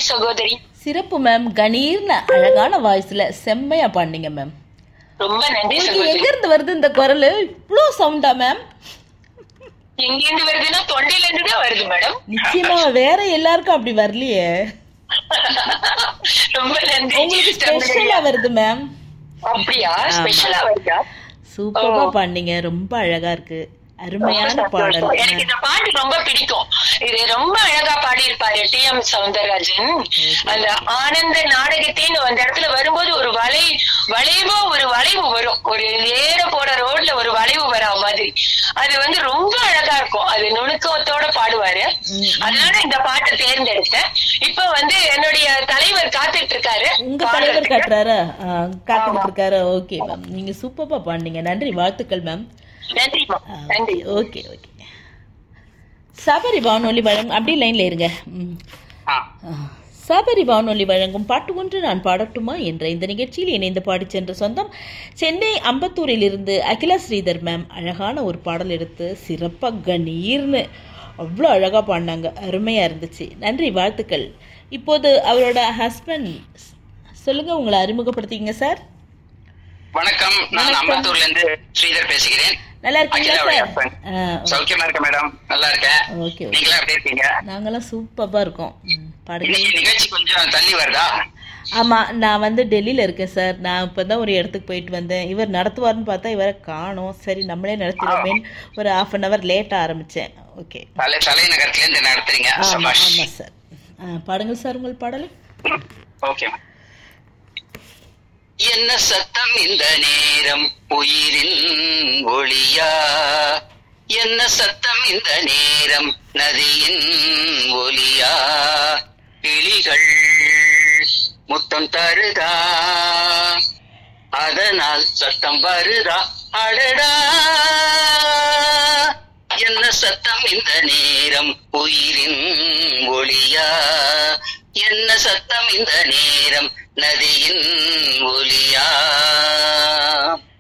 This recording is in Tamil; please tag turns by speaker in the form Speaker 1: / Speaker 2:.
Speaker 1: சகோதரி
Speaker 2: சிறப்பு மேம் கணீர்னு அழகான வாய்ஸ்ல செம்மையா பாடினீங்க மேம்
Speaker 1: ரொம்ப நன்றி
Speaker 2: உங்களுக்கு
Speaker 1: சகோதரி
Speaker 2: எங்க இருந்து வருது இந்த குரல் இவ்வளோ சவுண்டா மேம்
Speaker 1: எங்க இருந்து வருதுன்னா தொண்டையில இருந்து தான் வருது மேடம்
Speaker 2: நிச்சயமா வேற எல்லாருக்கும் அப்படி வரலையே
Speaker 1: ரொம்ப நன்றி
Speaker 2: உங்களுக்கு ஸ்பெஷலா வருது மேம்
Speaker 1: அப்படியா ஸ்பெஷலா வருதா
Speaker 2: சூப்பரா பாடினீங்க ரொம்ப அழகா இருக்கு அருமையான பாடல்
Speaker 1: எனக்கு இந்த பாட்டு ரொம்ப பிடிக்கும் இது ரொம்ப அழகா பாடியிருப்பாரு டி எம் சவுந்தரராஜன் அந்த ஆனந்த நாடகத்தின்னு அந்த இடத்துல வரும்போது ஒரு வளை வளைவோ ஒரு வளைவு வரும் ஒரு நேர போற ரோட்ல ஒரு வளைவு வரா மாதிரி அது வந்து ரொம்ப அழகா இருக்கும் அது நுணுக்கத்தோட பாடுவாரு அதனால இந்த பாட்டை தேர்ந்தெடுத்தேன் இப்ப வந்து என்னுடைய தலைவர் காத்துட்டு இருக்காரு
Speaker 2: உங்க தலைவர் காட்டுறாரா ஆ, காத்துக்கிட்டு இருக்காரு ஓகே மேம் நீங்க சூப்பரா பாடினீங்க நன்றி வாழ்த்துக்கள் மேம்
Speaker 1: நன்றிமா நன்றி
Speaker 2: ஓகே ஓகே சபரி வானொலி வழங்கும் அப்படி லைன்ல இருங்க ம்.
Speaker 3: ஆ.
Speaker 2: ஆ. சபரி வானொலி வழங்கும் பாட்டு ஒன்று நான் பாடட்டுமா என்ற இந்த நிகழ்ச்சியில் இணைந்து பாடிச் சென்ற சொந்தம் சென்னை அம்பத்தூரில் இருந்து அகிலா ஸ்ரீதர் மேம் அழகான ஒரு பாடல் எடுத்து சிறப்பாக கணீர்னு அவ்வளோ அழகாக பாடினாங்க அருமையாக இருந்துச்சு நன்றி வாழ்த்துக்கள் இப்போது அவரோட ஹஸ்பண்ட் சொல்லுங்க உங்களை அறிமுகப்படுத்திக்கங்க சார்
Speaker 3: வணக்கம் நான் அம்பத்தூர்ல இருந்து ஸ்ரீதர் பேசுகிறேன்
Speaker 2: நல்லா இருக்கீங்களா
Speaker 3: அகிலாவுடைய
Speaker 2: சார்
Speaker 3: husband.
Speaker 2: ஆ,
Speaker 3: சௌக்கியமா இருக்க மேடம் நல்லா இருக்கேன்
Speaker 2: ஓகே ஓகே
Speaker 3: நீங்களா எப்படி இருக்கீங்க
Speaker 2: நாங்கெல்லாம் சூப்பராக இருக்கோம் ம், பாடுங்க
Speaker 3: இன்னைக்கு நிகழ்ச்சி கொஞ்சம் தள்ளி வருதா
Speaker 2: ஆமாம் நான் வந்து டெல்லியில் இருக்கேன் சார் நான் இப்போ தான் ஒரு இடத்துக்கு போயிட்டு வந்தேன் இவர் நடத்துவார்னு பார்த்தா இவரை காணோம் சரி நம்மளே நடத்திடுவோமேன்னு ஒரு ஹாஃப் அன் ஹவர் லேட்டாக ஆரம்பித்தேன் ஓகே
Speaker 3: தலை தலைநகரத்துல இருந்து நடத்துறீங்க
Speaker 2: ஆமாம்
Speaker 3: சபாஷ்
Speaker 2: ஆமாம் சார் ஆ பாடுங்க சார் உங்கள் பாடல்
Speaker 3: ஓகே என்ன சத்தம் இந்த நேரம் உயிரின் ஒளியா என்ன சத்தம் இந்த நேரம் நதியின் ஒலியா கிளிகள் முத்தம் தருதா அதனால் சத்தம் வருதா அடடா என்ன சத்தம் இந்த நேரம் உயிரின் ஒளியா என்ன சத்தம் இந்த நேரம் நதியின் ஒலியா